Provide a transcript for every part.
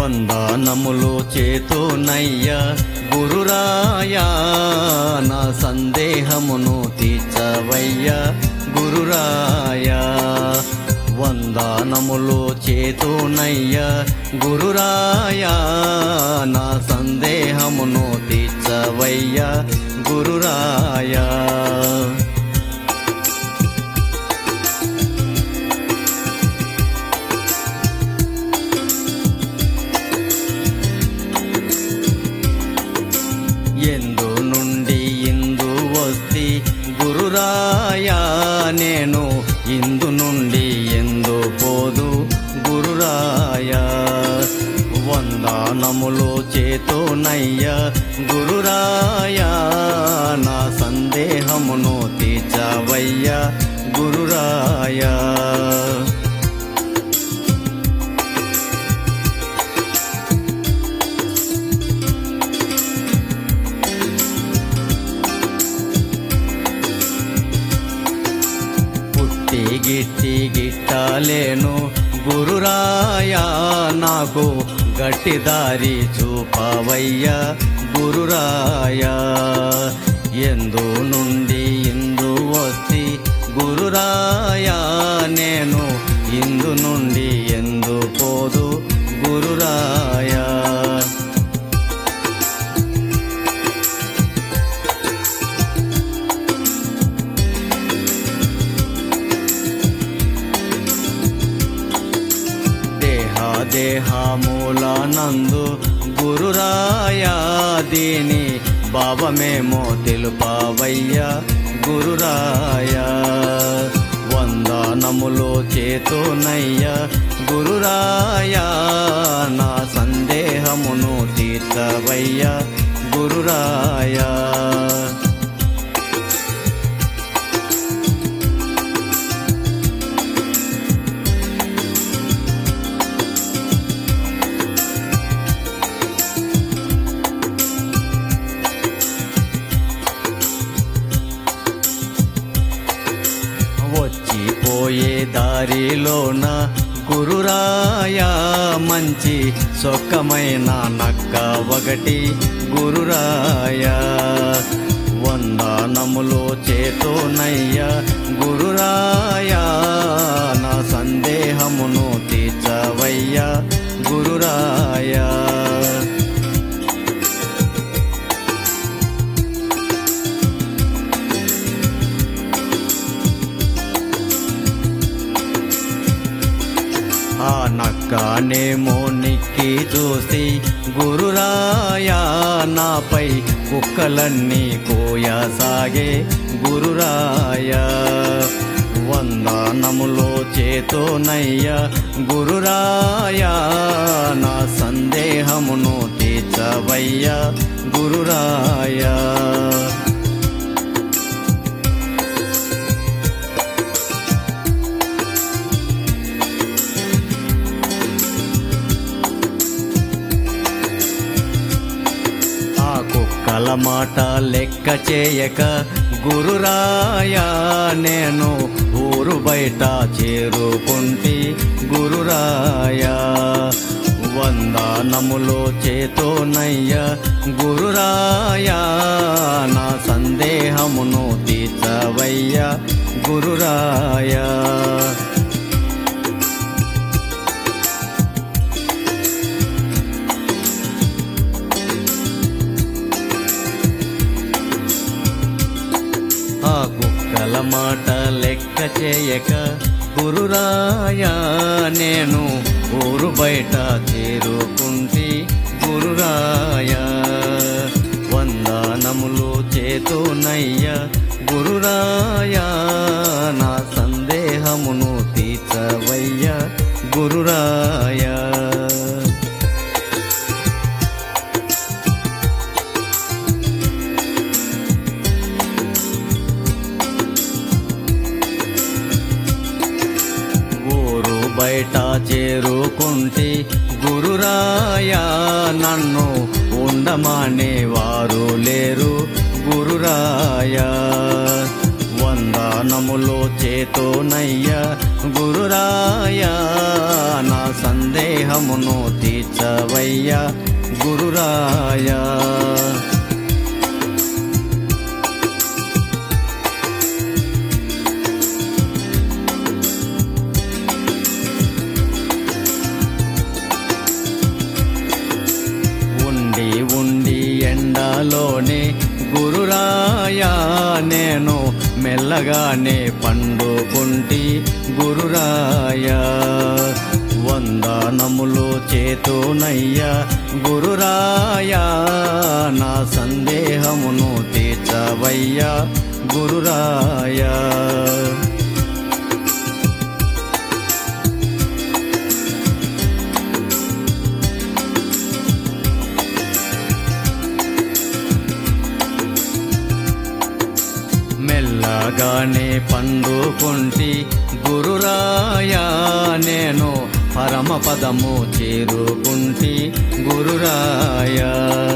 వందనములు చేతోనయ్యా గురురాయా నా సందేహమును తీర్చవయ్యా గురురాయా వందనములు చేతోనయ్యా గురురాయా నా సందేహమును తీర్చవయ్యా గురురాయా ఎందు నుండి ఇందు వస్తి గురురాయా నేను ఇందు నుండి ఎందు పోదు గురురాయా వందనములు చేతోనయ్యా గురురాయా నా సందేహమును తీర్చవయ్యా గురురాయా పుట్టి గిట్టి గిట్టాలేను గురురాయా నాకు గట్టి దారి చూపవయ్యా గురురాయా ఎందు నుండి ఇందు వచ్చి గురురాయా నేను ఇందు నుండి ఎందు పోదు గురురాయా దేహ దేహమూలనందు గురురాయా దీని భావమేమో తెలుపవయ్యా గురురాయా వందనములో చేతోనయ్యా గురురాయా నా సందేహమును తీర్చవయ్యా గురురాయా వచ్చిపోయే దారిలోన గురురాయా మంచి సొక్కమైన నక్క ఒకటి గురురాయా వందనములో చేతోనయ్యా గురురాయా నా సందేహమును తీర్చవయ్యా గురురాయా ఆ నక్కనేమో నిక్కి చూసి గురురాయా నాపై కుక్కలన్నీ కోయసాగే గురురాయా వందనములో చేతోనయ్యా గురురాయా నా సందేహమును తీర్చవయ్యా గురురాయా ఆ కుక్కల మాట లెక్క చేయక గురురాయా నేను ఊరు బయట చేరుకుంటి గురురాయా వందనములో చేతోనయ్యా గురురాయా నా సందేహమును తీర్చవయ్యా గురురాయా ఆ కుక్కల మాట లెక్క చేయక గురురాయా నేను ఊరు బయట చేరుకుంటి గురురాయా వందనములు చేతోనయ్యా గురురాయా నా సందేహమును తీర్చవయ్యా గురురాయా ఊరు బయట చేరుకుంటే గురురాయా నన్ను ఉండమానే వారు లేరు గురురాయా వందనములో చేతోనయ్యా గురు గురురాయా నా సందేహమును తీర్చవయ్యా గురురాయా ఉండి ఉండి ఎండలోనే గురురాయా నేను మెల్లగానే పండుకుంటి గురురాయా వందనములు చేతునయ్యా గురురాయా నా సందేహమును తీర్చవయ్యా గురురాయా మెల్లగానే పండుకుంటి గురురాయా నేను పరమ పదము చేరుకుంటి గురురాయా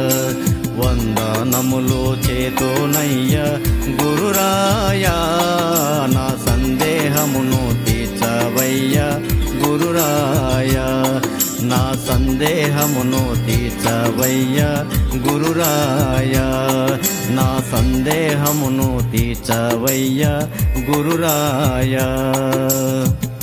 వందనములు చేతోనయ్యా గురురాయా నా సందేహమును తీర్చవయ్యా గురురాయా నా సందేహమును తీర్చవయ్యా గురురాయా నా సందేహమును తీర్చవయ్యా గురురాయా